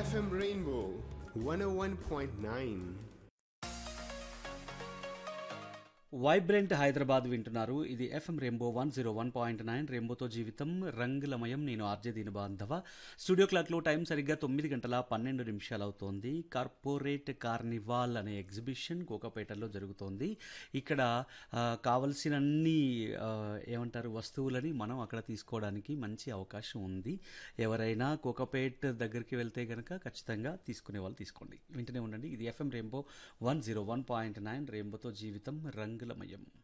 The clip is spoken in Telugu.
FM Rainbow 101.9. వైబ్రెంట్ హైదరాబాద్ వింటున్నారు ఇది FM rainbow one zero one point nine రెయిన్బోతో జీవితం రంగులమయం నేను ఆర్జే దీని బాంధవ స్టూడియో క్లాక్లో టైం సరిగ్గా తొమ్మిది గంటల పన్నెండు నిమిషాలు అవుతోంది కార్పొరేట్ కార్నివాల్ అనే ఎగ్జిబిషన్ కోకపేటలో జరుగుతోంది ఇక్కడ ఆ, కావలసినన్ని ఆ, ఏమంటారు వస్తువులని మనం అక్కడ తీసుకోవడానికి మంచి అవకాశం ఉంది ఎవరైనా కోకపేట్ దగ్గరికి వెళ్తే కనుక ఖచ్చితంగా తీసుకునే వాళ్ళు తీసుకోండి వింటూనే ఉండండి ఇది FM rainbow one zero one point nine రెయిన్బోతో జీవితం రంగులమయం